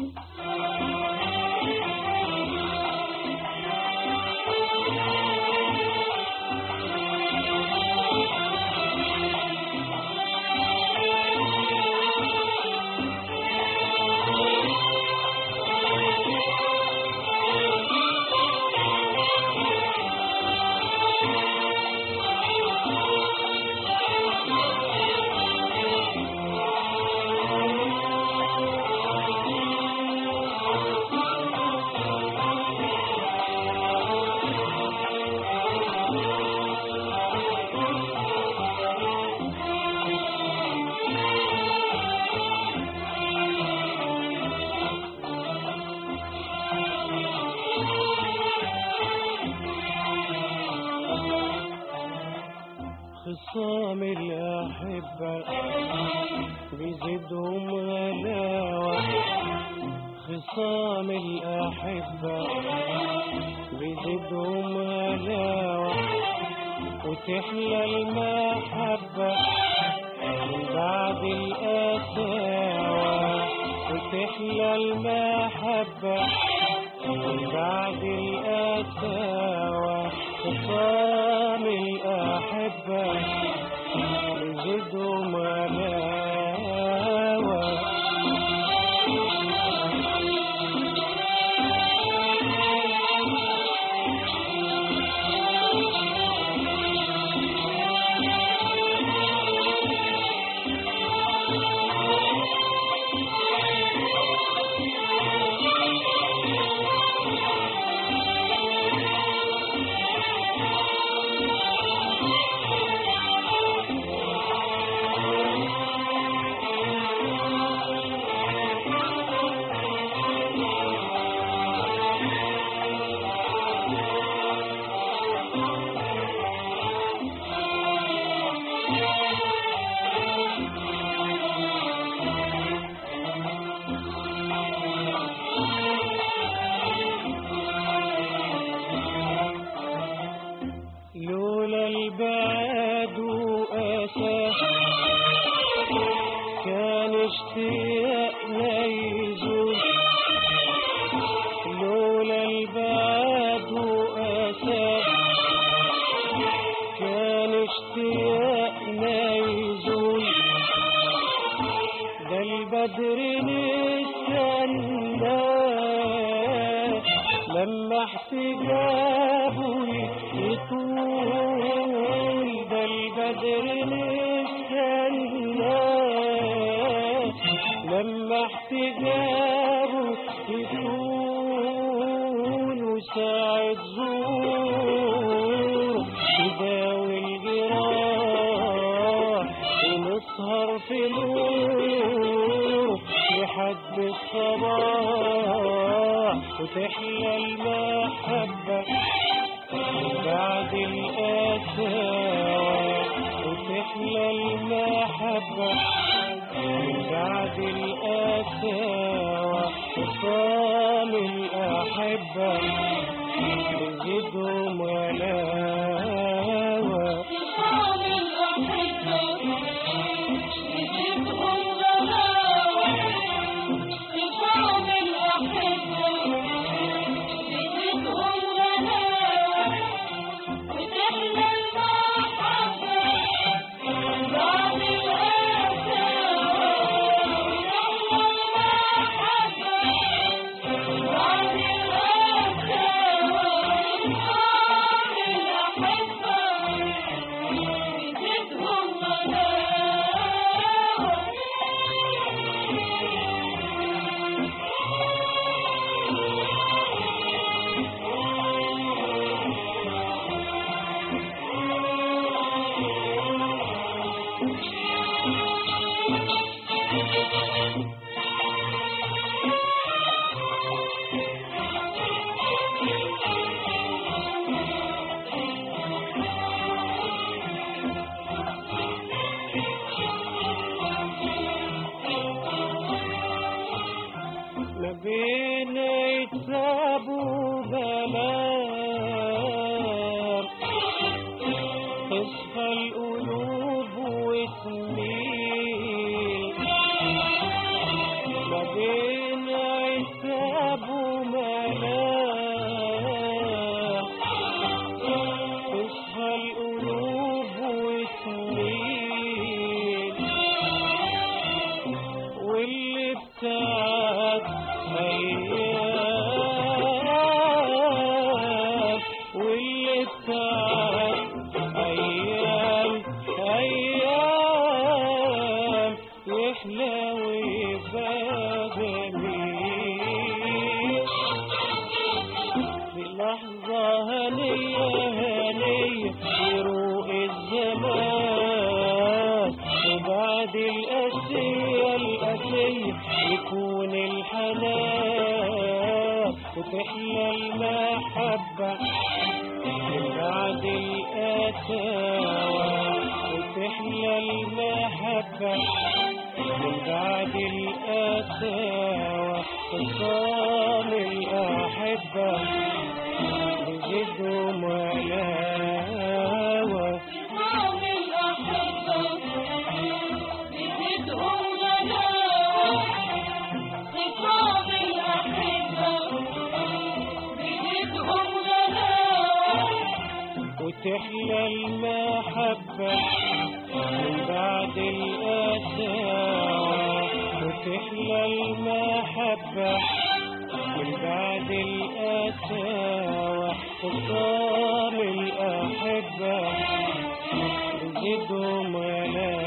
خصام الأحبة بيزيدهم غلاوة خصام الأحبة بيزيدهم غلاوة وتحلى المحبة من بعد القساوة وتحلى المحبة من بعد القساوة خصام الأحبة يزيدهم غلاوة لولا البعد وأسى كان اشتياقنا يزول لولا البعد وأسى كان اشتياقنا يزول ده البدر نستنى لما احتجابه يطول ده البدر نستنى لما احتجابه يطول وساعة زور يداوي الجراح ونسهر في نور لحد الصباح وتحلى المحبة بعد القساوة وتحلى المحبة بعد القساوة خصام الأحبة يزيدهم غلاوة خصام الأحبة يزيدهم غلاوة خصام الأحبة يزيدهم غلاوة وتحلى المحبة بعد القساوة وتحلى المحبة بعد القساوة خصام الأحبة يزيدهم ما بين عتاب وبلام تصفى القلوب وتميل ما بين عتاب ابتعد أيام واللي ابتعد أيام أيام يحلى ويبقى جميل في لحظة هنية هنية يروق الزمان وبعد الأسية الأسية يكون الحنان وتحلى المحبة من بعد الأساوى وتحلى المحبة من بعد الأساوى خصام الأحبة بجدهم ولاوة خصام الأحبة بجدهم غلاوة خصام الأحبة بجدهم غلاوة وتحلى المحبة من بعد الأساوى وتحلى المحبة من بعد الأساوى خصام الأحبة بزيدهم ولا